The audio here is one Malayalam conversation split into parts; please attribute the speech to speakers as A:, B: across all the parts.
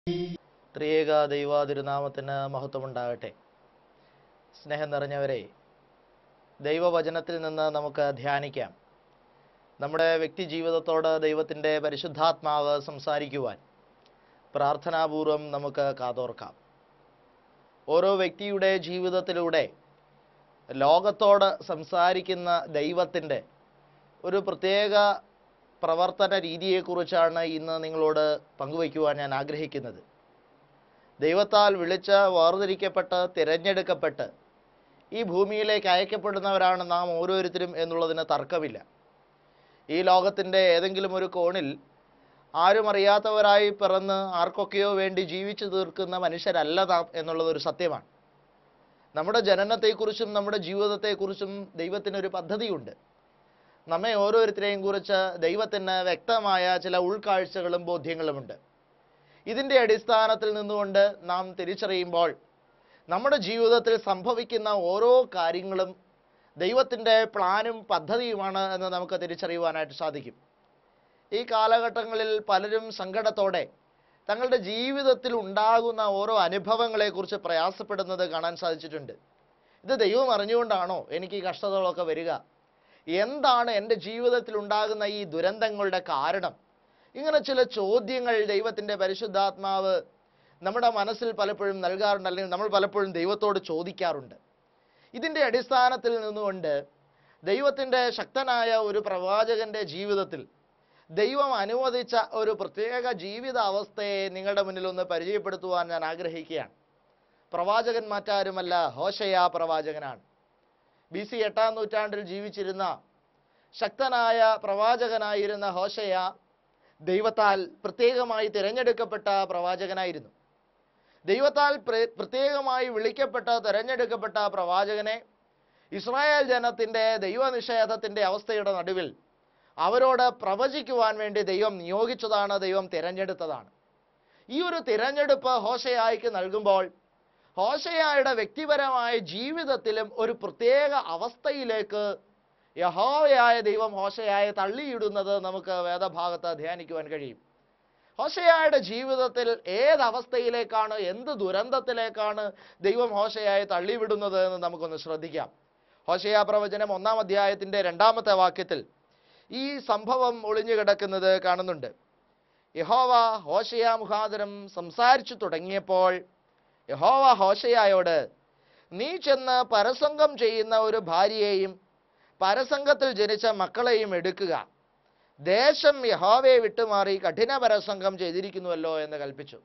A: ത്രിയേക ദൈവ തിരുനാമത്തിന് മഹത്വമുണ്ടാകട്ടെ സ്നേഹം നിറഞ്ഞവരെ ദൈവവചനത്തിൽ നിന്ന് നമുക്ക് ധ്യാനിക്കാം നമ്മുടെ വ്യക്തി ജീവിതത്തോട് ദൈവത്തിൻ്റെ പരിശുദ്ധാത്മാവ് സംസാരിക്കുവാൻ പ്രാർത്ഥനാപൂർവം നമുക്ക് കാതോർക്കാം ഓരോ വ്യക്തിയുടെ ജീവിതത്തിലൂടെ ലോകത്തോട് സംസാരിക്കുന്ന ദൈവത്തിൻ്റെ ഒരു പ്രത്യേക പ്രവർത്തന രീതിയെക്കുറിച്ചാണ് ഇന്ന് നിങ്ങളോട് പങ്കുവയ്ക്കുവാൻ ഞാൻ ആഗ്രഹിക്കുന്നത് ദൈവത്താൽ വിളിച്ച് വേർതിരിക്കപ്പെട്ട് തിരഞ്ഞെടുക്കപ്പെട്ട് ഈ ഭൂമിയിലേക്ക് അയക്കപ്പെടുന്നവരാണ് നാം ഓരോരുത്തരും എന്നുള്ളതിന് തർക്കമില്ല ഈ ലോകത്തിൻ്റെ ഏതെങ്കിലും ഒരു കോണിൽ ആരും അറിയാത്തവരായി പിറന്ന് ആർക്കൊക്കെയോ വേണ്ടി ജീവിച്ചു തീർക്കുന്ന മനുഷ്യരല്ല നാം എന്നുള്ളത് ഒരു സത്യമാണ് നമ്മുടെ ജനനത്തെക്കുറിച്ചും നമ്മുടെ ജീവിതത്തെക്കുറിച്ചും ദൈവത്തിനൊരു പദ്ധതിയുണ്ട് നമ്മെ ഓരോരുത്തരെയും കുറിച്ച് ദൈവത്തിന് വ്യക്തമായ ചില ഉൾക്കാഴ്ചകളും ബോധ്യങ്ങളുമുണ്ട് ഇതിൻ്റെ അടിസ്ഥാനത്തിൽ നിന്നുകൊണ്ട് നാം തിരിച്ചറിയുമ്പോൾ നമ്മുടെ ജീവിതത്തിൽ സംഭവിക്കുന്ന ഓരോ കാര്യങ്ങളും ദൈവത്തിൻ്റെ പ്ലാനും പദ്ധതിയുമാണ് എന്ന് നമുക്ക് തിരിച്ചറിയുവാനായിട്ട് സാധിക്കും ഈ കാലഘട്ടങ്ങളിൽ പലരും സങ്കടത്തോടെ തങ്ങളുടെ ജീവിതത്തിൽ ഉണ്ടാകുന്ന ഓരോ അനുഭവങ്ങളെക്കുറിച്ച് പ്രയാസപ്പെടുന്നത് കാണാൻ സാധിച്ചിട്ടുണ്ട് ഇത് ദൈവം അറിഞ്ഞുകൊണ്ടാണോ എനിക്ക് ഈ കഷ്ടതകളൊക്കെ വരിക എന്താണ് എൻ്റെ ജീവിതത്തിൽ ഉണ്ടാകുന്ന ഈ ദുരന്തങ്ങളുടെ കാരണം ഇങ്ങനെ ചില ചോദ്യങ്ങൾ ദൈവത്തിൻ്റെ പരിശുദ്ധാത്മാവ് നമ്മുടെ മനസ്സിൽ പലപ്പോഴും നൽകാറുണ്ട് അല്ലെങ്കിൽ നമ്മൾ പലപ്പോഴും ദൈവത്തോട് ചോദിക്കാറുണ്ട് ഇതിൻ്റെ അടിസ്ഥാനത്തിൽ നിന്നുകൊണ്ട് ദൈവത്തിൻ്റെ ശക്തനായ ഒരു പ്രവാചകന്റെ ജീവിതത്തിൽ ദൈവം അനുവദിച്ച ഒരു പ്രത്യേക ജീവിത അവസ്ഥയെ നിങ്ങളുടെ മുന്നിൽ ഒന്ന് പരിചയപ്പെടുത്തുവാൻ ഞാൻ ആഗ്രഹിക്കുകയാണ് പ്രവാചകൻ മറ്റാരുമല്ല ഹോശയ പ്രവാചകനാണ് ബി സി എട്ടാം നൂറ്റാണ്ടിൽ ജീവിച്ചിരുന്ന ശക്തനായ പ്രവാചകനായിരുന്ന ഹോശയ ദൈവത്താൽ പ്രത്യേകമായി തിരഞ്ഞെടുക്കപ്പെട്ട പ്രവാചകനായിരുന്നു ദൈവത്താൽ പ്ര- പ്രത്യേകമായി വിളിക്കപ്പെട്ട തിരഞ്ഞെടുക്കപ്പെട്ട പ്രവാചകനെ ഇസ്രായേൽ ജനത്തിൻ്റെ ദൈവനിഷേധത്തിൻ്റെ അവസ്ഥയുടെ നടുവിൽ അവരോട് പ്രവചിക്കുവാൻ വേണ്ടി ദൈവം നിയോഗിച്ചതാണ് ദൈവം തിരഞ്ഞെടുത്തതാണ് ഈ ഒരു തിരഞ്ഞെടുപ്പ് ഹോശയായിക്ക് നൽകുമ്പോൾ ഹോശയായുടെ വ്യക്തിപരമായ ജീവിതത്തിലും ഒരു പ്രത്യേക അവസ്ഥയിലേക്ക് യഹോവയായ ദൈവം ഹോശയായെ തള്ളിയിടുന്നത് നമുക്ക് വേദഭാഗത്ത് ധ്യാനിക്കുവാൻ കഴിയും ഹോശയായുടെ ജീവിതത്തിൽ ഏതവസ്ഥയിലേക്കാണ് എന്ത് ദുരന്തത്തിലേക്കാണ് ദൈവം ഹോശയായെ തള്ളിവിടുന്നത് എന്ന് നമുക്കൊന്ന് ശ്രദ്ധിക്കാം ഹോശയ പ്രവചനം ഒന്നാം അധ്യായത്തിൻ്റെ രണ്ടാമത്തെ വാക്യത്തിൽ ഈ സംഭവം ഒളിഞ്ഞു കിടക്കുന്നത് കാണുന്നുണ്ട് യഹോവ ഹോശയ മുഖാന്തരം സംസാരിച്ചു തുടങ്ങിയപ്പോൾ യഹോവ ഹോശയായോട് നീ ചെന്ന് പരസംഗം ചെയ്യുന്ന ഒരു ഭാര്യയെയും പരസംഗത്തിൽ ജനിച്ച മക്കളെയും എടുക്കുക ദേശം യഹോവയെ വിട്ടുമാറി കഠിന പരസംഗം ചെയ്തിരിക്കുന്നുവല്ലോ എന്ന് കൽപ്പിച്ചു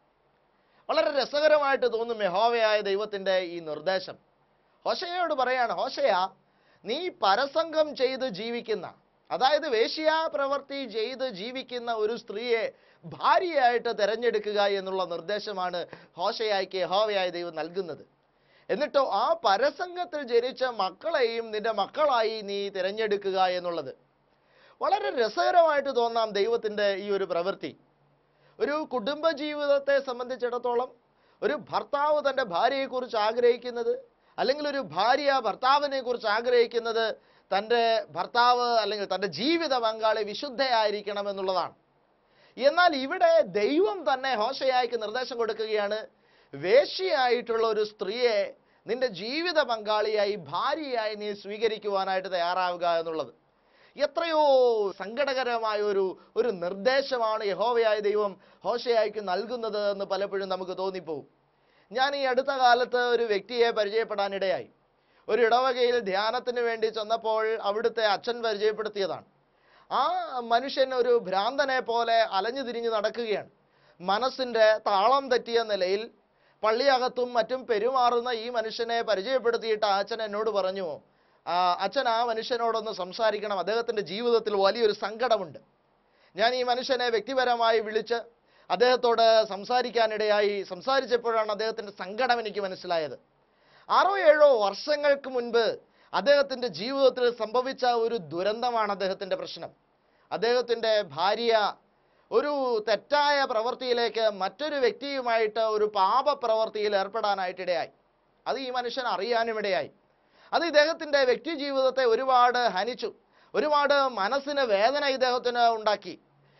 A: വളരെ രസകരമായിട്ട് തോന്നും യഹോവയായ ദൈവത്തിൻ്റെ ഈ നിർദ്ദേശം ഹോശയോട് പറയാണ് ഹോശയ നീ പരസംഗം ചെയ്ത് ജീവിക്കുന്ന അതായത് വേശ്യാ പ്രവൃത്തി ചെയ്ത് ജീവിക്കുന്ന ഒരു സ്ത്രീയെ ഭാര്യയായിട്ട് തിരഞ്ഞെടുക്കുക എന്നുള്ള നിർദ്ദേശമാണ് ഹോശയായിക്ക് യഹോവയായ ദൈവം നൽകുന്നത് എന്നിട്ടോ ആ പരസംഗത്തിൽ ജനിച്ച മക്കളെയും നിന്റെ മക്കളായി നീ തിരഞ്ഞെടുക്കുക എന്നുള്ളത് വളരെ രസകരമായിട്ട് തോന്നാം ദൈവത്തിൻ്റെ ഈ ഒരു പ്രവൃത്തി ഒരു കുടുംബ ജീവിതത്തെ സംബന്ധിച്ചിടത്തോളം ഒരു ഭർത്താവ് തൻ്റെ ഭാര്യയെക്കുറിച്ച് ആഗ്രഹിക്കുന്നത് അല്ലെങ്കിൽ ഒരു ഭാര്യ ഭർത്താവിനെ കുറിച്ച് ആഗ്രഹിക്കുന്നത് തൻ്റെ ഭർത്താവ് അല്ലെങ്കിൽ തൻ്റെ ജീവിത പങ്കാളി വിശുദ്ധയായിരിക്കണം എന്നുള്ളതാണ് എന്നാൽ ഇവിടെ ദൈവം തന്നെ ഹോശയായിക്ക് നിർദ്ദേശം കൊടുക്കുകയാണ് വേശ്യയായിട്ടുള്ള ഒരു സ്ത്രീയെ നിന്റെ ജീവിത പങ്കാളിയായി ഭാര്യയായി നീ സ്വീകരിക്കുവാനായിട്ട് തയ്യാറാവുക എന്നുള്ളത് എത്രയോ സങ്കടകരമായ ഒരു ഒരു നിർദ്ദേശമാണ് യഹോവയായ ദൈവം ഹോശയായിക്ക് നൽകുന്നത് എന്ന് പലപ്പോഴും നമുക്ക് തോന്നിപ്പോവും ഞാൻ ഈ അടുത്ത കാലത്ത് ഒരു വ്യക്തിയെ പരിചയപ്പെടാനിടയായി ഒരു ഇടവകയിൽ ധ്യാനത്തിന് വേണ്ടി ചെന്നപ്പോൾ അവിടുത്തെ അച്ഛൻ പരിചയപ്പെടുത്തിയതാണ് ആ മനുഷ്യൻ ഒരു ഭ്രാന്തനെ പോലെ അലഞ്ഞു തിരിഞ്ഞ് നടക്കുകയാണ് മനസ്സിൻ്റെ താളം തെറ്റിയ നിലയിൽ പള്ളിയകത്തും മറ്റും പെരുമാറുന്ന ഈ മനുഷ്യനെ പരിചയപ്പെടുത്തിയിട്ട് ആ അച്ഛൻ എന്നോട് പറഞ്ഞു "ആ, അച്ഛൻ ആ മനുഷ്യനോടൊന്ന് സംസാരിക്കണം അദ്ദേഹത്തിൻ്റെ ജീവിതത്തിൽ വലിയൊരു സങ്കടമുണ്ട് ഞാൻ ഈ മനുഷ്യനെ വ്യക്തിപരമായി വിളിച്ച് അദ്ദേഹത്തോട് സംസാരിക്കാനിടയായി സംസാരിച്ചപ്പോഴാണ് അദ്ദേഹത്തിൻ്റെ സങ്കടം എനിക്ക് മനസ്സിലായത് ആറോ ഏഴോ വർഷങ്ങൾക്ക് മുൻപ് അദ്ദേഹത്തിൻ്റെ ജീവിതത്തിൽ സംഭവിച്ച ഒരു ദുരന്തമാണ് അദ്ദേഹത്തിൻ്റെ പ്രശ്നം അദ്ദേഹത്തിൻ്റെ ഭാര്യ ഒരു തെറ്റായ പ്രവൃത്തിയിലേക്ക് മറ്റൊരു വ്യക്തിയുമായിട്ട് ഒരു പാപപ്രവൃത്തിയിൽ ഏർപ്പെടാനായിട്ടിടയായി അത് ഈ മനുഷ്യൻ അറിയാനും ഇടയായി അത് ഇദ്ദേഹത്തിൻ്റെ വ്യക്തി ജീവിതത്തെ ഒരുപാട് ഹനിച്ചു ഒരുപാട് മനസ്സിന് വേദന ഇദ്ദേഹത്തിന് ഉണ്ടാക്കി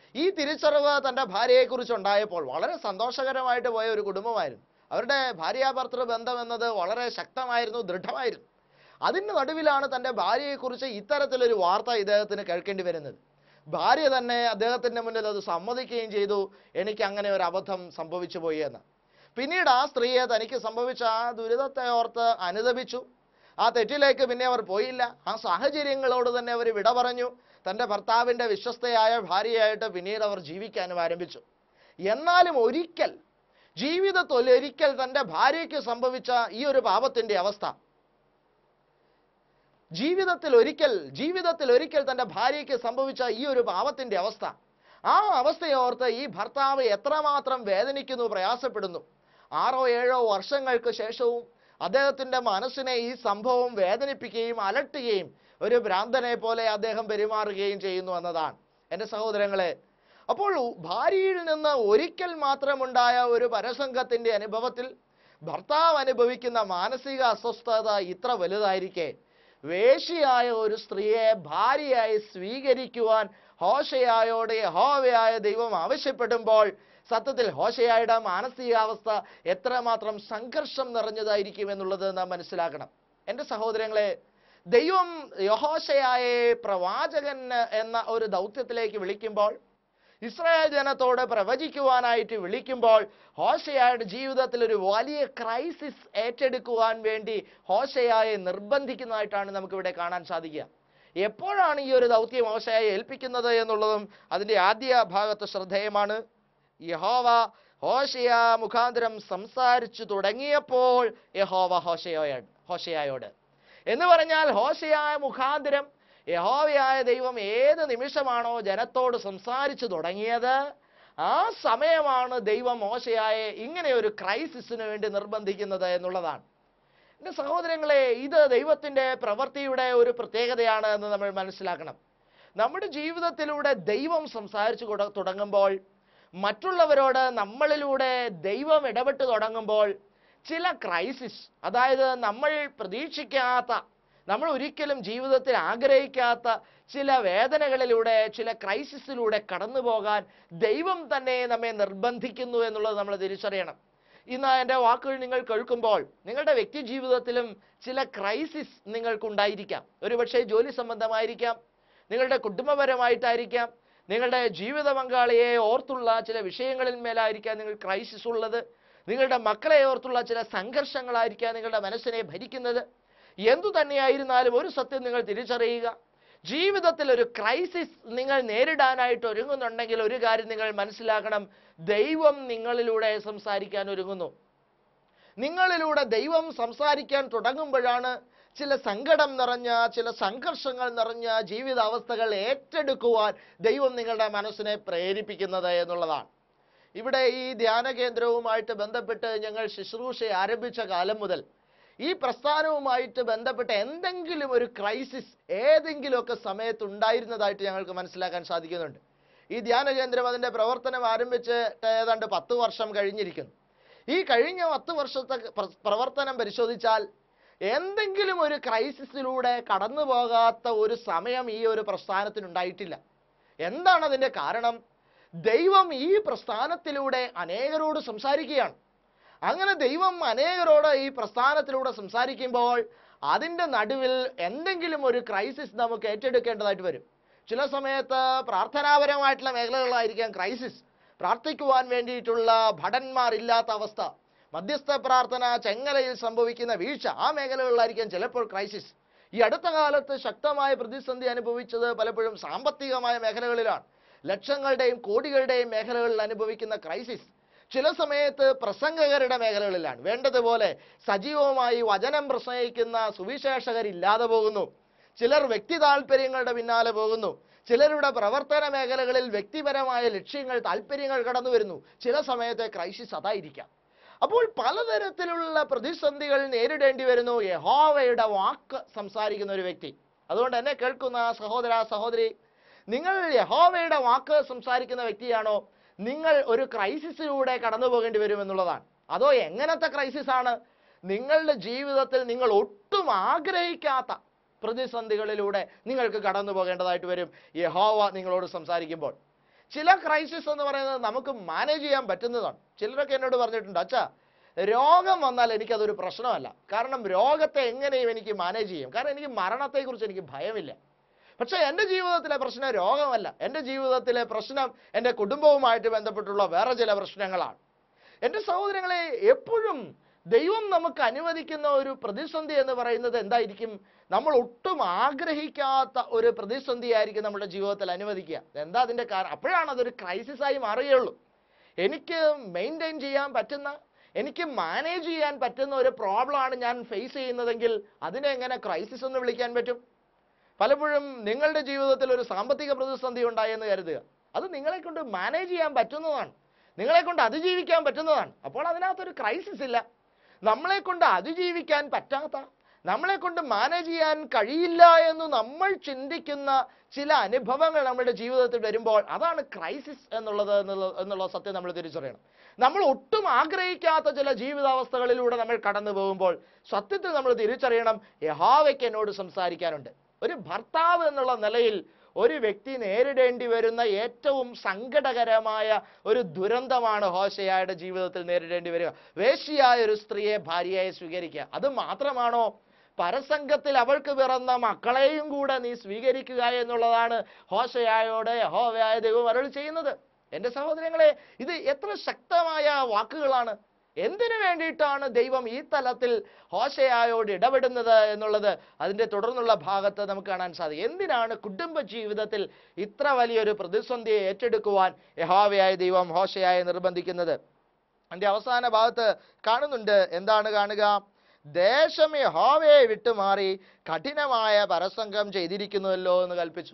A: ഈ തിരിച്ചറിവ് തൻ്റെ ഭാര്യയെക്കുറിച്ച് ഉണ്ടായപ്പോൾ വളരെ സന്തോഷകരമായിട്ട് പോയ ഒരു കുടുംബമായിരുന്നു അവരുടെ ഭാര്യാഭർത്തൃ ബന്ധം എന്നത് വളരെ ശക്തമായിരുന്നു ദൃഢമായിരുന്നു അതിന് നടുവിലാണ് തൻ്റെ ഭാര്യയെക്കുറിച്ച് ഇത്തരത്തിലൊരു വാർത്ത ഇദ്ദേഹത്തിന് കേൾക്കേണ്ടി വരുന്നത് ഭാര്യ തന്നെ അദ്ദേഹത്തിൻ്റെ മുന്നിൽ അത് സമ്മതിക്കുകയും ചെയ്തു എനിക്ക് അങ്ങനെ ഒരു അബദ്ധം സംഭവിച്ചു പോയി എന്ന് പിന്നീട് ആ സ്ത്രീയെ തനിക്ക് സംഭവിച്ച ആ ദുരിതത്തെ ഓർത്ത് അനുദപിച്ചു ആ തെറ്റിലേക്ക് പിന്നെ അവർ പോയില്ല ആ സാഹചര്യങ്ങളോട് തന്നെ അവർ വിട പറഞ്ഞു തൻ്റെ ഭർത്താവിൻ്റെ വിശ്വസ്തയായ ഭാര്യയായിട്ട് പിന്നീട് അവർ ജീവിക്കാനും ആരംഭിച്ചു എന്നാലും ഒരിക്കൽ ജീവിതത്തിൽ ഒരിക്കൽ തൻ്റെ ഭാര്യയ്ക്ക് സംഭവിച്ച ഈ ഒരു പാപത്തിൻ്റെ അവസ്ഥ ജീവിതത്തിൽ ഒരിക്കൽ ജീവിതത്തിൽ ഒരിക്കൽ തൻ്റെ ഭാര്യയ്ക്ക് സംഭവിച്ച ഈ ഒരു പാപത്തിൻ്റെ അവസ്ഥ ആ അവസ്ഥയോർത്ത് ഈ ഭർത്താവ് എത്രമാത്രം വേദനിക്കുന്നു പ്രയാസപ്പെടുന്നു ആറോ ഏഴോ വർഷങ്ങൾക്ക് ശേഷവും അദ്ദേഹത്തിൻ്റെ മനസ്സിനെ ഈ സംഭവം വേദനിപ്പിക്കുകയും അലട്ടുകയും ഒരു ഭ്രാന്തനെ പോലെ അദ്ദേഹം പെരുമാറുകയും ചെയ്യുന്നു എന്നതാണ് എൻ്റെ സഹോദരങ്ങളെ അപ്പോൾ ഭാര്യയിൽ നിന്ന് ഒരിക്കൽ മാത്രമുണ്ടായ ഒരു പരസംഗത്തിൻ്റെ അനുഭവത്തിൽ ഭർത്താവ് അനുഭവിക്കുന്ന മാനസിക അസ്വസ്ഥത ഇത്ര വലുതായിരിക്കെ വേശിയായ ഒരു സ്ത്രീയെ ഭാര്യയായി സ്വീകരിക്കുവാൻ ഹോശയായോട് യഹോവയായ ദൈവം ആവശ്യപ്പെടുമ്പോൾ സത്യത്തിൽ ഹോശയായുടെ മാനസികാവസ്ഥ എത്രമാത്രം സംഘർഷം നിറഞ്ഞതായിരിക്കും എന്നുള്ളത് നാം മനസ്സിലാക്കണം എൻ്റെ സഹോദരങ്ങളെ ദൈവം യഹോശയായെ പ്രവാചകൻ എന്ന ഒരു ദൗത്യത്തിലേക്ക് വിളിക്കുമ്പോൾ ഇസ്രായേൽ ജനത്തോട് പ്രവചിക്കുവാനായിട്ട് വിളിക്കുമ്പോൾ ഹോശയായുടെ ജീവിതത്തിൽ ഒരു വലിയ ക്രൈസിസ് ഏറ്റെടുക്കുവാൻ വേണ്ടി ഹോശയായെ നിർബന്ധിക്കുന്നതായിട്ടാണ് നമുക്കിവിടെ കാണാൻ സാധിക്കുക എപ്പോഴാണ് ഈ ഒരു ദൗത്യം ഹോശയെ ഏൽപ്പിക്കുന്നത് എന്നുള്ളതും അതിൻ്റെ ആദ്യ ഭാഗത്ത് ശ്രദ്ധേയമാണ് യഹോവ ഹോശയ മുഖാന്തരം സംസാരിച്ചു തുടങ്ങിയപ്പോൾ യഹോവ ഹോശയോയോട് ഹോശയായോട് എന്ന് പറഞ്ഞാൽ ഹോശയായ മുഖാന്തരം യഹോവയായ ദൈവം ഏത് നിമിഷമാണോ ജനത്തോട് സംസാരിച്ചു തുടങ്ങിയത് ആ സമയമാണ് ദൈവം മോശയായെ ഇങ്ങനെ ഒരു ക്രൈസിസിന് വേണ്ടി നിർബന്ധിക്കുന്നത് എന്നുള്ളതാണ് എൻ്റെ സഹോദരങ്ങളെ ഇത് ദൈവത്തിൻ്റെ പ്രവൃത്തിയുടെ ഒരു പ്രത്യേകതയാണ് എന്ന് നമ്മൾ മനസ്സിലാക്കണം നമ്മുടെ ജീവിതത്തിലൂടെ ദൈവം സംസാരിച്ചു കൊട- തുടങ്ങുമ്പോൾ മറ്റുള്ളവരോട് നമ്മളിലൂടെ ദൈവം ഇടപെട്ട് തുടങ്ങുമ്പോൾ ചില ക്രൈസിസ് അതായത് നമ്മൾ പ്രതീക്ഷിക്കാത്ത നമ്മൾ ഒരിക്കലും ജീവിതത്തിൽ ആഗ്രഹിക്കാത്ത ചില വേദനകളിലൂടെ ചില ക്രൈസിസിലൂടെ കടന്നു പോകാൻ ദൈവം തന്നെ നമ്മെ നിർബന്ധിക്കുന്നു എന്നുള്ളത് നമ്മൾ തിരിച്ചറിയണം ഇന്ന് എൻ്റെ വാക്കുകൾ നിങ്ങൾ കേൾക്കുമ്പോൾ നിങ്ങളുടെ വ്യക്തി ജീവിതത്തിലും ചില ക്രൈസിസ് നിങ്ങൾക്കുണ്ടായിരിക്കാം ഒരുപക്ഷെ ജോലി സംബന്ധമായിരിക്കാം നിങ്ങളുടെ കുടുംബപരമായിട്ടായിരിക്കാം നിങ്ങളുടെ ജീവിത പങ്കാളിയെ ഓർത്തുള്ള ചില വിഷയങ്ങളിൽ മേലായിരിക്കാം നിങ്ങൾ ക്രൈസിസ് ഉള്ളത് നിങ്ങളുടെ മക്കളെ ഓർത്തുള്ള ചില സംഘർഷങ്ങളായിരിക്കാം നിങ്ങളുടെ മനസ്സിനെ ഭരിക്കുന്നത് എന്തു തന്നെയായിരുന്നാലും ഒരു സത്യം നിങ്ങൾ തിരിച്ചറിയുക ജീവിതത്തിൽ ഒരു ക്രൈസിസ് നിങ്ങൾ നേരിടാനായിട്ട് ഒരുങ്ങുന്നുണ്ടെങ്കിൽ ഒരു കാര്യം നിങ്ങൾ മനസ്സിലാക്കണം ദൈവം നിങ്ങളിലൂടെ സംസാരിക്കാൻ ഒരുങ്ങുന്നു നിങ്ങളിലൂടെ ദൈവം സംസാരിക്കാൻ തുടങ്ങുമ്പോഴാണ് ചില സങ്കടം നിറഞ്ഞ ചില സംഘർഷങ്ങൾ നിറഞ്ഞ ജീവിതാവസ്ഥകൾ ഏറ്റെടുക്കുവാൻ ദൈവം നിങ്ങളുടെ മനസ്സിനെ പ്രേരിപ്പിക്കുന്നത് എന്നുള്ളതാണ് ഇവിടെ ഈ ധ്യാന കേന്ദ്രവുമായിട്ട് ബന്ധപ്പെട്ട് ഞങ്ങൾ ശുശ്രൂഷ ആരംഭിച്ച കാലം മുതൽ ഈ പ്രസ്ഥാനവുമായിട്ട് ബന്ധപ്പെട്ട എന്തെങ്കിലും ഒരു ക്രൈസിസ് ഏതെങ്കിലുമൊക്കെ സമയത്ത് ഉണ്ടായിരുന്നതായിട്ട് ഞങ്ങൾക്ക് മനസ്സിലാക്കാൻ സാധിക്കുന്നുണ്ട് ഈ ധ്യാന കേന്ദ്രം അതിൻ്റെ പ്രവർത്തനം ആരംഭിച്ചിട്ട് ഏതാണ്ട് പത്ത് വർഷം കഴിഞ്ഞിരിക്കുന്നു ഈ കഴിഞ്ഞ പത്ത് വർഷത്തെ പ്ര- പ്രവർത്തനം പരിശോധിച്ചാൽ എന്തെങ്കിലും ഒരു ക്രൈസിസിലൂടെ കടന്നു പോകാത്ത ഒരു സമയം ഈ ഒരു പ്രസ്ഥാനത്തിനുണ്ടായിട്ടില്ല എന്താണ് അതിൻ്റെ കാരണം ദൈവം ഈ പ്രസ്ഥാനത്തിലൂടെ അനേകരോട് സംസാരിക്കുകയാണ് അങ്ങനെ ദൈവം അനേകരോട് ഈ പ്രസ്ഥാനത്തിലൂടെ സംസാരിക്കുമ്പോൾ അതിൻ്റെ നടുവിൽ എന്തെങ്കിലും ഒരു ക്രൈസിസ് നമുക്ക് ഏറ്റെടുക്കേണ്ടതായിട്ട് വരും ചില സമയത്ത് പ്രാർത്ഥനാപരമായിട്ടുള്ള മേഖലകളായിരിക്കാം ക്രൈസിസ് പ്രാർത്ഥിക്കുവാൻ വേണ്ടിയിട്ടുള്ള ഭടന്മാരില്ലാത്ത അവസ്ഥ മധ്യസ്ഥ പ്രാർത്ഥന ചെങ്ങലയിൽ സംഭവിക്കുന്ന വീഴ്ച ആ മേഖലകളിലായിരിക്കാം ചിലപ്പോൾ ക്രൈസിസ് ഈ അടുത്ത കാലത്ത് ശക്തമായ പ്രതിസന്ധി അനുഭവിച്ചത് പലപ്പോഴും സാമ്പത്തികമായ മേഖലകളിലാണ് ലക്ഷങ്ങളുടെയും കോടികളുടെയും മേഖലകളിൽ അനുഭവിക്കുന്ന ക്രൈസിസ് ചില സമയത്ത് പ്രസംഗകരുടെ മേഖലകളിലാണ് വേണ്ടതുപോലെ സജീവമായി വചനം പ്രസംഗിക്കുന്ന സുവിശേഷകരില്ലാതെ പോകുന്നു ചിലർ വ്യക്തി താല്പര്യങ്ങളുടെ പിന്നാലെ പോകുന്നു ചിലരുടെ പ്രവർത്തന മേഖലകളിൽ വ്യക്തിപരമായ ലക്ഷ്യങ്ങൾ താല്പര്യങ്ങൾ കടന്നു വരുന്നു ചില സമയത്തെ ക്രൈസിസ് അതായിരിക്കാം അപ്പോൾ പലതരത്തിലുള്ള പ്രതിസന്ധികൾ നേരിടേണ്ടി വരുന്നു യഹോവയുടെ വാക്ക് സംസാരിക്കുന്ന ഒരു വ്യക്തി അതുകൊണ്ട് എന്നെ കേൾക്കുന്ന സഹോദര സഹോദരി നിങ്ങൾ യഹോവയുടെ വാക്ക് സംസാരിക്കുന്ന വ്യക്തിയാണോ നിങ്ങൾ ഒരു ക്രൈസിസിലൂടെ കടന്നു പോകേണ്ടി വരും എന്നുള്ളതാണ് അതോ എങ്ങനത്തെ ക്രൈസിസ് ആണ് നിങ്ങളുടെ ജീവിതത്തിൽ നിങ്ങൾ ഒട്ടും ആഗ്രഹിക്കാത്ത പ്രതിസന്ധികളിലൂടെ നിങ്ങൾക്ക് കടന്നു പോകേണ്ടതായിട്ട് വരും യഹോവ നിങ്ങളോട് സംസാരിക്കുമ്പോൾ ചില ക്രൈസിസ് എന്ന് പറയുന്നത് നമുക്ക് മാനേജ് ചെയ്യാൻ പറ്റുന്നതാണ് ചിലരൊക്കെ എന്നോട് പറഞ്ഞിട്ടുണ്ട് അച്ഛാ രോഗം വന്നാൽ എനിക്കതൊരു പ്രശ്നമല്ല കാരണം രോഗത്തെ എങ്ങനെയും എനിക്ക് മാനേജ് ചെയ്യും കാരണം എനിക്ക് മരണത്തെക്കുറിച്ച് എനിക്ക് ഭയമില്ല പക്ഷേ എൻ്റെ ജീവിതത്തിലെ പ്രശ്നം രോഗമല്ല എൻ്റെ ജീവിതത്തിലെ പ്രശ്നം എൻ്റെ കുടുംബവുമായിട്ട് ബന്ധപ്പെട്ടുള്ള വേറെ ചില പ്രശ്നങ്ങളാണ് എൻ്റെ സഹോദരങ്ങളെ എപ്പോഴും ദൈവം നമുക്ക് അനുവദിക്കുന്ന ഒരു പ്രതിസന്ധി എന്ന് പറയുന്നത് എന്തായിരിക്കും നമ്മൾ ഒട്ടും ആഗ്രഹിക്കാത്ത ഒരു പ്രതിസന്ധി ആയിരിക്കും നമ്മുടെ ജീവിതത്തിൽ അനുവദിക്കുക എന്താ അതിൻ്റെ കാരണം അപ്പോഴാണ് അതൊരു ക്രൈസിസ് ആയി മാറുകയുള്ളൂ എനിക്ക് മെയിൻറ്റെയിൻ ചെയ്യാൻ പറ്റുന്ന എനിക്ക് മാനേജ് ചെയ്യാൻ പറ്റുന്ന ഒരു പ്രോബ്ലമാണ് ഞാൻ ഫേസ് ചെയ്യുന്നതെങ്കിൽ അതിനെ എങ്ങനെ ക്രൈസിസ് എന്ന് വിളിക്കാൻ പറ്റും പലപ്പോഴും നിങ്ങളുടെ ജീവിതത്തിൽ ഒരു സാമ്പത്തിക പ്രതിസന്ധി ഉണ്ടായെന്ന് കരുതുക അത് നിങ്ങളെ കൊണ്ട് മാനേജ് ചെയ്യാൻ പറ്റുന്നതാണ് നിങ്ങളെ കൊണ്ട് അതിജീവിക്കാൻ പറ്റുന്നതാണ് അപ്പോൾ അതിനകത്തൊരു ക്രൈസിസ് ഇല്ല നമ്മളെ കൊണ്ട് അതിജീവിക്കാൻ പറ്റാത്ത നമ്മളെ കൊണ്ട് മാനേജ് ചെയ്യാൻ കഴിയില്ല എന്ന് നമ്മൾ ചിന്തിക്കുന്ന ചില അനുഭവങ്ങൾ നമ്മുടെ ജീവിതത്തിൽ വരുമ്പോൾ അതാണ് ക്രൈസിസ് എന്നുള്ളത് എന്നുള്ള എന്നുള്ള സത്യം നമ്മൾ തിരിച്ചറിയണം നമ്മൾ ഒട്ടും ആഗ്രഹിക്കാത്ത ചില ജീവിതാവസ്ഥകളിലൂടെ നമ്മൾ കടന്നു പോകുമ്പോൾ സത്യത്തിൽ നമ്മൾ തിരിച്ചറിയണം യഹാവയ്ക്ക് എന്നോട് സംസാരിക്കാനുണ്ട് ഒരു ഭർത്താവ് എന്നുള്ള നിലയിൽ ഒരു വ്യക്തി നേരിടേണ്ടി വരുന്ന ഏറ്റവും സങ്കടകരമായ ഒരു ദുരന്തമാണ് ഹോശയായുടെ ജീവിതത്തിൽ നേരിടേണ്ടി വരിക വേശ്യയായ ഒരു സ്ത്രീയെ ഭാര്യയായി സ്വീകരിക്കുക അത് മാത്രമാണോ പരസംഗത്തിൽ അവൾക്ക് പിറന്ന മക്കളെയും കൂടെ നീ സ്വീകരിക്കുക എന്നുള്ളതാണ് ഹോശയായോട് യഹോവയായ ദൈവം അരുൾ ചെയ്യുന്നത് എൻ്റെ സഹോദരങ്ങളെ ഇത് എത്ര ശക്തമായ വാക്കുകളാണ് എന്തിനു വേണ്ടിയിട്ടാണ് ദൈവം ഈ തലത്തിൽ ഹോശയായോട് ഇടപെടുന്നത് എന്നുള്ളത് അതിൻ്റെ തുടർന്നുള്ള ഭാഗത്ത് നമുക്ക് കാണാൻ സാധിക്കും എന്തിനാണ് കുടുംബ ജീവിതത്തിൽ ഇത്ര വലിയൊരു പ്രതിസന്ധിയെ ഏറ്റെടുക്കുവാൻ യഹോവയായ ദൈവം ഹോശയായെ നിർബന്ധിക്കുന്നത് അതിൻ്റെ അവസാന ഭാഗത്ത് കാണുന്നുണ്ട് എന്താണ് കാണുക ദേശം യഹോവയെ വിട്ടുമാറി കഠിനമായ പരസംഗം ചെയ്തിരിക്കുന്നുവല്ലോ എന്ന് കൽപ്പിച്ചു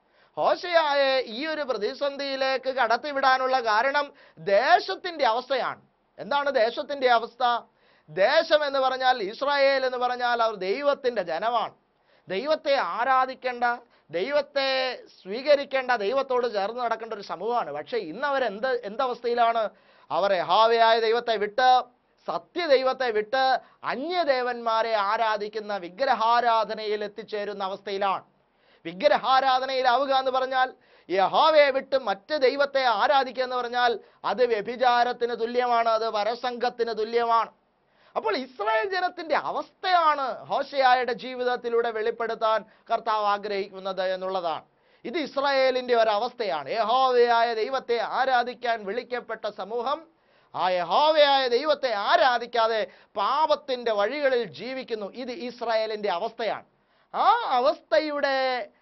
A: ഹോശയായെ ഈ ഒരു പ്രതിസന്ധിയിലേക്ക് കടത്തിവിടാനുള്ള കാരണം ദേശത്തിന്റെ അവസ്ഥയാണ് എന്താണ് ദേശത്തിന്റെ അവസ്ഥ ദേശം എന്ന് പറഞ്ഞാൽ ഇസ്രായേൽ എന്ന് പറഞ്ഞാൽ അവർ ദൈവത്തിന്റെ ജനമാണ് ദൈവത്തെ ആരാധിക്കേണ്ട ദൈവത്തെ സ്വീകരിക്കേണ്ട ദൈവത്തോട് ചേർന്ന് നടക്കേണ്ട ഒരു സമൂഹമാണ് പക്ഷേ ഇന്ന് അവർ എന്ത് എന്തവസ്ഥയിലാണ് അവർ യഹാവയായ ദൈവത്തെ വിട്ട് സത്യദൈവത്തെ വിട്ട് അന്യദേവന്മാരെ ആരാധിക്കുന്ന വിഗ്രഹാരാധനയിൽ എത്തിച്ചേരുന്ന അവസ്ഥയിലാണ് വിഗ്രഹാരാധനയിലാവുക എന്ന് പറഞ്ഞാൽ യഹോവയെ വിട്ട് മറ്റ് ദൈവത്തെ ആരാധിക്കുക എന്ന് പറഞ്ഞാൽ അത് വ്യഭിചാരത്തിന് തുല്യമാണ് അത് പരസംഗത്തിന് തുല്യമാണ് അപ്പോൾ ഇസ്രായേൽ ജനത്തിന്റെ അവസ്ഥയാണ് ഹോശയായുടെ ജീവിതത്തിലൂടെ വെളിപ്പെടുത്താൻ കർത്താവ് ആഗ്രഹിക്കുന്നത് എന്നുള്ളതാണ് ഇത് ഇസ്രായേലിന്റെ ഒരവസ്ഥയാണ് യഹോവയായ ദൈവത്തെ ആരാധിക്കാൻ വിളിക്കപ്പെട്ട സമൂഹം ആ യഹോവയായ ദൈവത്തെ ആരാധിക്കാതെ പാപത്തിന്റെ വഴികളിൽ ജീവിക്കുന്നു ഇത് ഇസ്രായേലിന്റെ അവസ്ഥയാണ് ആ അവസ്ഥയുടെ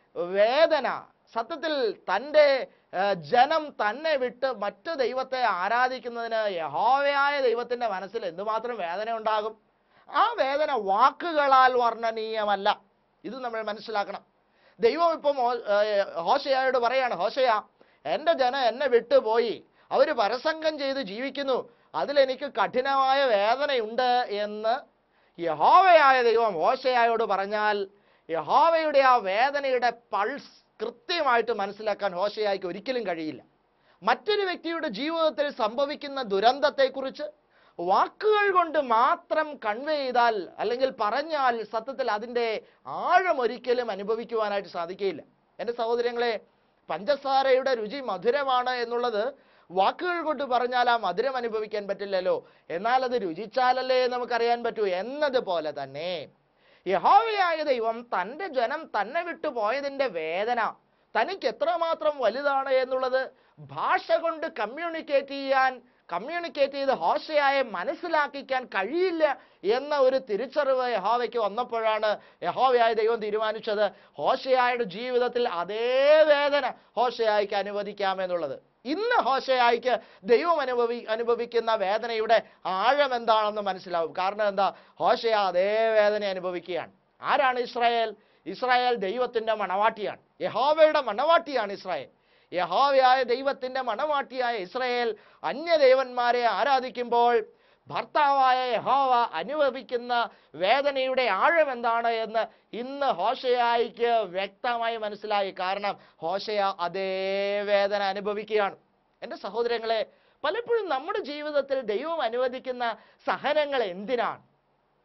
A: വേദന സത്യത്തിൽ തൻ്റെ ആ, ജനം തന്നെ വിട്ട് മറ്റു ദൈവത്തെ ആരാധിക്കുന്നതിന് യഹോവയായ ദൈവത്തിൻ്റെ മനസ്സിൽ എന്തുമാത്രം വേദന ഉണ്ടാകും ആ വേദന വാക്കുകളാൽ വർണ്ണനീയമല്ല ഇത് നമ്മൾ മനസ്സിലാക്കണം ദൈവം ഇപ്പം ഹോ- ആ, ഹോശയായോട് പറയാണ് ഹോശയ എൻ്റെ ജനം എന്നെ വിട്ടുപോയി അവർ പരസംഗം ചെയ്ത് ജീവിക്കുന്നു അതിലെനിക്ക് കഠിനമായ വേദനയുണ്ട് എന്ന് യഹോവയായ ദൈവം ഹോശയായോട് പറഞ്ഞാൽ യഹോവയുടെ ആ വേദനയുടെ പൾസ് കൃത്യമായിട്ട് മനസ്സിലാക്കാൻ ഹോശയായിക്ക് ഒരിക്കലും കഴിയില്ല മറ്റൊരു വ്യക്തിയുടെ ജീവിതത്തിൽ സംഭവിക്കുന്ന ദുരന്തത്തെക്കുറിച്ച് വാക്കുകൾ കൊണ്ട് മാത്രം കൺവേ ചെയ്താൽ അല്ലെങ്കിൽ പറഞ്ഞാൽ സത്യത്തിൽ അതിൻ്റെ ആഴം ഒരിക്കലും അനുഭവിക്കുവാനായിട്ട് സാധിക്കുകയില്ല എൻ്റെ സഹോദരങ്ങളെ പഞ്ചസാരയുടെ രുചി മധുരമാണ് എന്നുള്ളത് വാക്കുകൾ കൊണ്ട് പറഞ്ഞാൽ ആ മധുരം അനുഭവിക്കാൻ പറ്റില്ലല്ലോ എന്നാൽ അത് രുചിച്ചാലല്ലേ നമുക്കറിയാൻ പറ്റൂ എന്നതുപോലെ തന്നെ യഹോവയായ ദൈവം തൻ്റെ ജനം തന്നെ വിട്ടു പോയതിൻ്റെ വേദന തനിക്ക് എത്രമാത്രം വലുതാണ് എന്നുള്ളത് ഭാഷ കൊണ്ട് കമ്മ്യൂണിക്കേറ്റ് ചെയ്യാൻ കമ്മ്യൂണിക്കേറ്റ് ചെയ്ത് ഹോശയായെ മനസ്സിലാക്കിക്കാൻ കഴിയില്ല എന്ന ഒരു തിരിച്ചറിവ് യഹോവയ്ക്ക് വന്നപ്പോഴാണ് യഹോവയായ ദൈവം തീരുമാനിച്ചത് ഹോശയായുടെ ജീവിതത്തിൽ അതേ വേദന ഹോശയായിക്ക് അനുവദിക്കാമെന്നുള്ളത് ഇന്ന് ഹോശയായിക്ക് ദൈവം അനുഭവി അനുഭവിക്കുന്ന വേദനയുടെ ആഴം എന്താണെന്ന് മനസ്സിലാവും കാരണം എന്താ ഹോശയ അതേ വേദന അനുഭവിക്കുകയാണ് ആരാണ് ഇസ്രായേൽ ഇസ്രായേൽ ദൈവത്തിന്റെ മണവാട്ടിയാണ് യഹോവയുടെ മണവാട്ടിയാണ് ഇസ്രായേൽ യഹോവയായ ദൈവത്തിന്റെ മണവാട്ടിയായ ഇസ്രായേൽ അന്യദേവന്മാരെ ആരാധിക്കുമ്പോൾ ഭർത്താവായ യഹോവ അനുഭവിക്കുന്ന വേദനയുടെ ആഴം എന്താണ് എന്ന് ഇന്ന് ഹോശയായിക്ക് വ്യക്തമായി മനസ്സിലായി കാരണം ഹോശയ അതേ വേദന അനുഭവിക്കുകയാണ് എൻ്റെ സഹോദരങ്ങളെ പലപ്പോഴും നമ്മുടെ ജീവിതത്തിൽ ദൈവം അനുവദിക്കുന്ന സഹനങ്ങൾ എന്തിനാണ്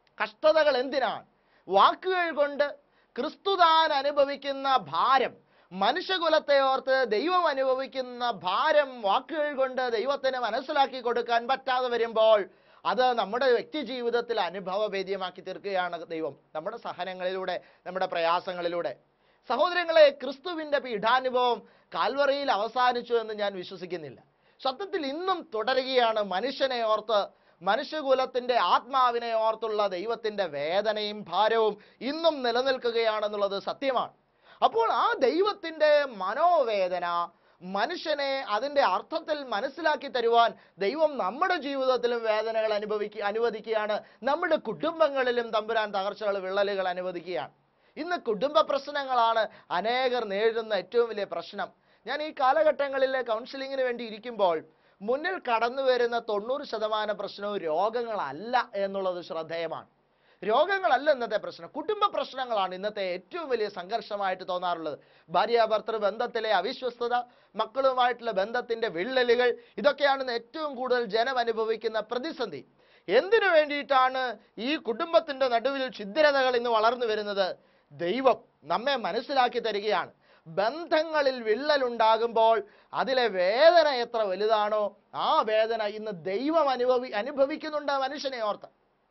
A: കഷ്ടതകൾ എന്തിനാണ് വാക്കുകൾ കൊണ്ട് ക്രിസ്തുതാൻ അനുഭവിക്കുന്ന ഭാരം മനുഷ്യകുലത്തെ ഓർത്ത് ദൈവം അനുഭവിക്കുന്ന ഭാരം വാക്കുകൾ കൊണ്ട് ദൈവത്തിന് മനസ്സിലാക്കി കൊടുക്കാൻ പറ്റാതെ വരുമ്പോൾ അത് നമ്മുടെ വ്യക്തി ജീവിതത്തിൽ അനുഭവവേദ്യമാക്കി തീർക്കുകയാണ് ദൈവം നമ്മുടെ സഹനങ്ങളിലൂടെ നമ്മുടെ പ്രയാസങ്ങളിലൂടെ സഹോദരങ്ങളെ ക്രിസ്തുവിന്റെ പീഠാനുഭവം കാൽവറിയിൽ അവസാനിച്ചു എന്ന് ഞാൻ വിശ്വസിക്കുന്നില്ല സത്യത്തിൽ ഇന്നും തുടരുകയാണ് മനുഷ്യനെ ഓർത്ത് മനുഷ്യകുലത്തിന്റെ ആത്മാവിനെ ഓർത്തുള്ള ദൈവത്തിന്റെ വേദനയും ഭാരവും ഇന്നും നിലനിൽക്കുകയാണെന്നുള്ളത് സത്യമാണ് അപ്പോൾ ആ ദൈവത്തിന്റെ മനോവേദന മനുഷ്യനെ അതിന്റെ അർത്ഥത്തിൽ മനസ്സിലാക്കി തരുവാൻ ദൈവം നമ്മുടെ ജീവിതത്തിലും വേദനകൾ അനുഭവിക്കുക അനുവദിക്കുകയാണ് നമ്മുടെ കുടുംബങ്ങളിലും തമ്പുരാൻ തകർച്ചകൾ വിള്ളലുകൾ അനുവദിക്കുകയാണ് ഇന്ന് കുടുംബ പ്രശ്നങ്ങളാണ് അനേകർ നേരിടുന്ന ഏറ്റവും വലിയ പ്രശ്നം ഞാൻ ഈ കാലഘട്ടങ്ങളിൽ കൗൺസിലിങ്ങിന് വേണ്ടി ഇരിക്കുമ്പോൾ മുന്നിൽ കടന്നു വരുന്ന തൊണ്ണൂറ് ശതമാനം പ്രശ്നവും രോഗങ്ങളല്ല എന്നുള്ളത് ശ്രദ്ധേയമാണ് രോഗങ്ങളല്ല ഇന്നത്തെ പ്രശ്നം കുടുംബ പ്രശ്നങ്ങളാണ് ഇന്നത്തെ ഏറ്റവും വലിയ സംഘർഷമായിട്ട് തോന്നാറുള്ളത് ഭാര്യ ഭർത്തൃ ബന്ധത്തിലെ അവിശ്വസ്തത മക്കളുമായിട്ടുള്ള ബന്ധത്തിന്റെ വിള്ളലുകൾ ഇതൊക്കെയാണ് ഇന്ന് ഏറ്റവും കൂടുതൽ ജനം അനുഭവിക്കുന്ന പ്രതിസന്ധി എന്തിനു വേണ്ടിയിട്ടാണ് ഈ കുടുംബത്തിന്റെ നടുവിൽ ഛിദ്രതകൾ ഇന്ന് വളർന്നു വരുന്നത് ദൈവം നമ്മെ മനസ്സിലാക്കി തരികയാണ് ബന്ധങ്ങളിൽ വിള്ളലുണ്ടാകുമ്പോൾ അതിലെ വേദന എത്ര വലുതാണോ ആ വേദന ഇന്ന് ദൈവം അനുഭവി അനുഭവിക്കുന്നുണ്ട് മനുഷ്യനെ ഓർത്ത്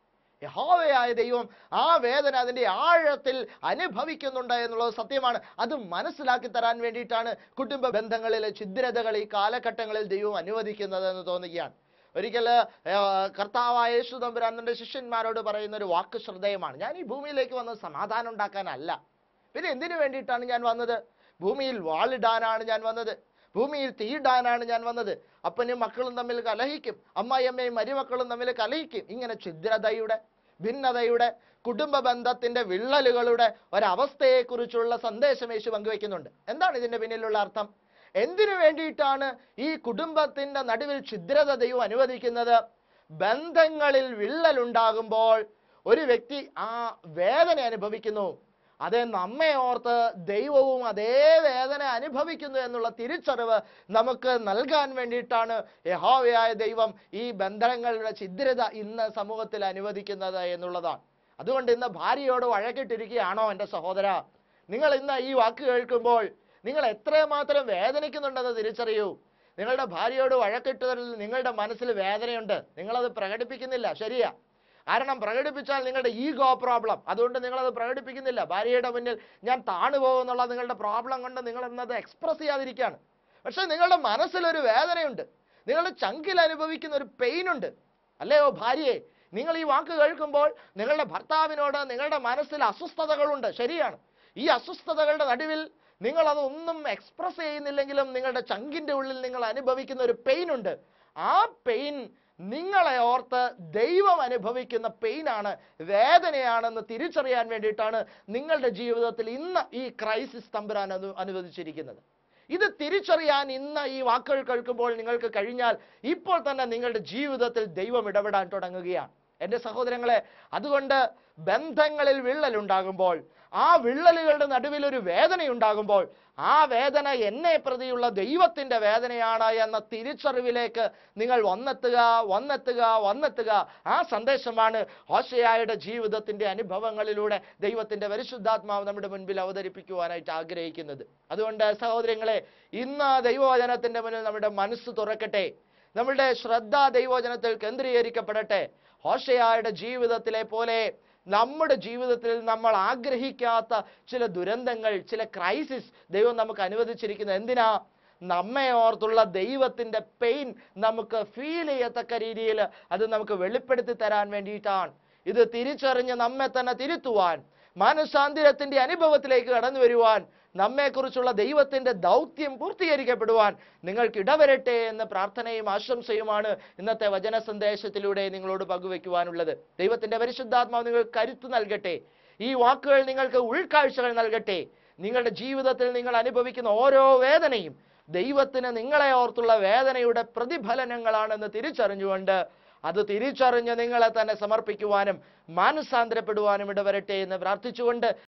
A: യഹോവയായ ദൈവം ആ വേദന അതിൻ്റെ ആഴത്തിൽ അനുഭവിക്കുന്നുണ്ട് എന്നുള്ളത് സത്യമാണ് അത് മനസ്സിലാക്കി തരാൻ വേണ്ടിയിട്ടാണ് കുടുംബ ബന്ധങ്ങളിലെ ഛിദ്രതകൾ ഈ കാലഘട്ടങ്ങളിൽ ദൈവം അനുവദിക്കുന്നത് എന്ന് തോന്നുകയാണ് ഒരിക്കൽ കർത്താവായ യേശു തമ്പുരാൻ തന്റെ ശിഷ്യന്മാരോട് പറയുന്ന ഒരു വാക്ക് ശ്രദ്ധേയമാണ് ഞാൻ ഈ ഭൂമിയിലേക്ക് വന്നത് സമാധാനം ഉണ്ടാക്കാനല്ല പിന്നെ എന്തിനു വേണ്ടിയിട്ടാണ് ഞാൻ വന്നത് ഭൂമിയിൽ വാളിടാനാണ് ഞാൻ വന്നത് ഭൂമിയിൽ തീയിടാനാണ് ഞാൻ വന്നത് അപ്പനും മക്കളും തമ്മിൽ കലഹിക്കും അമ്മായിയമ്മയും മരുമക്കളും തമ്മിൽ കലഹിക്കും ഇങ്ങനെ ഛിദ്രതയുടെ ഭിന്നതയുടെ കുടുംബ ബന്ധത്തിന്റെ വിള്ളലുകളുടെ ഒരവസ്ഥയെക്കുറിച്ചുള്ള സന്ദേശം യേശു പങ്കുവെക്കുന്നുണ്ട് എന്താണ് ഇതിന്റെ പിന്നിലുള്ള അർത്ഥം എന്തിനു വേണ്ടിയിട്ടാണ് ഈ കുടുംബത്തിന്റെ നടുവിൽ ഛിദ്രത ദൈവം അനുവദിക്കുന്നത് ബന്ധങ്ങളിൽ വിള്ളലുണ്ടാകുമ്പോൾ ഒരു വ്യക്തി ആ വേദന അനുഭവിക്കുന്നു അതേ നമ്മെ ഓർത്ത് ദൈവവും അതേ വേദന അനുഭവിക്കുന്നു എന്നുള്ള തിരിച്ചറിവ് നമുക്ക് നൽകാൻ വേണ്ടിയിട്ടാണ് യഹോവയായ ദൈവം ഈ ബന്ധങ്ങളുടെ ഛിദ്രത ഇന്ന് സമൂഹത്തിൽ അനുവദിക്കുന്നത് എന്നുള്ളതാണ് അതുകൊണ്ട് ഇന്ന് ഭാര്യയോട് വഴക്കിട്ടിരിക്കുകയാണോ എൻ്റെ സഹോദര നിങ്ങൾ ഇന്ന് ഈ വാക്ക് കേൾക്കുമ്പോൾ നിങ്ങൾ എത്രമാത്രം വേദനിക്കുന്നുണ്ടെന്ന് തിരിച്ചറിയൂ നിങ്ങളുടെ ഭാര്യയോട് വഴക്കിട്ടതിൽ നിങ്ങളുടെ മനസ്സിൽ വേദനയുണ്ട് നിങ്ങളത് പ്രകടിപ്പിക്കുന്നില്ല ശരിയാ കാരണം പ്രകടിപ്പിച്ചാൽ നിങ്ങളുടെ ഈഗോ പ്രോബ്ലം അതുകൊണ്ട് നിങ്ങളത് പ്രകടിപ്പിക്കുന്നില്ല ഭാര്യയുടെ മുന്നിൽ ഞാൻ താണു പോകുന്നുള്ള നിങ്ങളുടെ പ്രോബ്ലം കൊണ്ട് നിങ്ങൾ എന്നത് എക്സ്പ്രസ് ചെയ്യാതിരിക്കുകയാണ് പക്ഷെ നിങ്ങളുടെ മനസ്സിലൊരു വേദനയുണ്ട് നിങ്ങളുടെ ചങ്കിൽ അനുഭവിക്കുന്ന ഒരു പെയിൻ ഉണ്ട് അല്ലയോ ഭാര്യയെ നിങ്ങൾ ഈ വാക്ക് കേൾക്കുമ്പോൾ നിങ്ങളുടെ ഭർത്താവിനോട് നിങ്ങളുടെ മനസ്സിൽ അസ്വസ്ഥതകളുണ്ട് ശരിയാണ് ഈ അസ്വസ്ഥതകളുടെ നടുവിൽ നിങ്ങൾ അതൊന്നും എക്സ്പ്രസ് ചെയ്യുന്നില്ലെങ്കിലും നിങ്ങളുടെ ചങ്കിന്റെ ഉള്ളിൽ നിങ്ങൾ അനുഭവിക്കുന്ന ഒരു പെയിൻ ഉണ്ട് ആ പെയിൻ നിങ്ങളെ ഓർത്ത് ദൈവം അനുഭവിക്കുന്ന പെയിനാണ് വേദനയാണെന്ന് തിരിച്ചറിയാൻ വേണ്ടിയിട്ടാണ് നിങ്ങളുടെ ജീവിതത്തിൽ ഇന്ന് ഈ ക്രൈസിസ് തമ്പുരാൻ അനു അനുവദിച്ചിരിക്കുന്നത് ഇത് തിരിച്ചറിയാൻ ഇന്ന് ഈ വാക്കുകൾ കേൾക്കുമ്പോൾ നിങ്ങൾക്ക് കഴിഞ്ഞാൽ ഇപ്പോൾ തന്നെ നിങ്ങളുടെ ജീവിതത്തിൽ ദൈവം ഇടപെടാൻ തുടങ്ങുകയാണ് എൻ്റെ സഹോദരങ്ങളെ അതുകൊണ്ട് ബന്ധങ്ങളിൽ വിള്ളലുണ്ടാകുമ്പോൾ ആ വിള്ളലുകളുടെ നടുവിൽ ഒരു വേദനയുണ്ടാകുമ്പോൾ ആ വേദന എന്നെ പ്രതിയുള്ള ദൈവത്തിന്റെ വേദനയാണ് എന്ന തിരിച്ചറിവിലേക്ക് നിങ്ങൾ വന്നെത്തുക വന്നെത്തുക വന്നെത്തുക ആ സന്ദേശമാണ് ഹോശയായുടെ ജീവിതത്തിന്റെ അനുഭവങ്ങളിലൂടെ ദൈവത്തിന്റെ പരിശുദ്ധാത്മാവ് നമ്മുടെ മുൻപിൽ അവതരിപ്പിക്കുവാനായിട്ട് ആഗ്രഹിക്കുന്നത് അതുകൊണ്ട് സഹോദരങ്ങളെ ഇന്ന് ദൈവവചനത്തിന്റെ മുന്നിൽ നമ്മുടെ മനസ്സ് തുറക്കട്ടെ നമ്മളുടെ ശ്രദ്ധ ദൈവവചനത്തിൽ കേന്ദ്രീകരിക്കപ്പെടട്ടെ ഹോശയായുടെ ജീവിതത്തിലെ പോലെ നമ്മുടെ ജീവിതത്തിൽ നമ്മൾ ആഗ്രഹിക്കാത്ത ചില ദുരന്തങ്ങൾ ചില ക്രൈസിസ് ദൈവം നമുക്ക് അനുവദിച്ചിരിക്കുന്നത് എന്തിനാ നമ്മെ ഓർത്തുള്ള ദൈവത്തിന്റെ പെയിൻ നമുക്ക് ഫീൽ ചെയ്യത്തക്ക രീതിയിൽ അത് നമുക്ക് വെളിപ്പെടുത്തി തരാൻ വേണ്ടിയിട്ടാണ് ഇത് തിരിച്ചറിഞ്ഞ് നമ്മെ തന്നെ തിരുത്തുവാൻ മാനസാന്തിരത്തിന്റെ അനുഭവത്തിലേക്ക് കടന്നു വരുവാൻ നമ്മെക്കുറിച്ചുള്ള ദൈവത്തിന്റെ ദൗത്യം പൂർത്തീകരിക്കപ്പെടുവാൻ നിങ്ങൾക്ക് ഇടവരട്ടെ എന്ന പ്രാർത്ഥനയും ആശംസയുമാണ് ഇന്നത്തെ വചന സന്ദേശത്തിലൂടെ നിങ്ങളോട് പങ്കുവെക്കുവാനുള്ളത് ദൈവത്തിന്റെ പരിശുദ്ധാത്മാവ് നിങ്ങൾക്ക് കരുത്ത് നൽകട്ടെ ഈ വാക്കുകൾ നിങ്ങൾക്ക് ഉൾക്കാഴ്ചകൾ നൽകട്ടെ നിങ്ങളുടെ ജീവിതത്തിൽ നിങ്ങൾ അനുഭവിക്കുന്ന ഓരോ വേദനയും ദൈവത്തിന് നിങ്ങളെ ഓർത്തുള്ള വേദനയുടെ പ്രതിഫലനങ്ങളാണെന്ന് തിരിച്ചറിഞ്ഞുകൊണ്ട് അത് തിരിച്ചറിഞ്ഞ് നിങ്ങളെ തന്നെ സമർപ്പിക്കുവാനും മാനസാന്തരപ്പെടുവാനും ഇടവരട്ടെ എന്ന് പ്രാർത്ഥിച്ചുകൊണ്ട്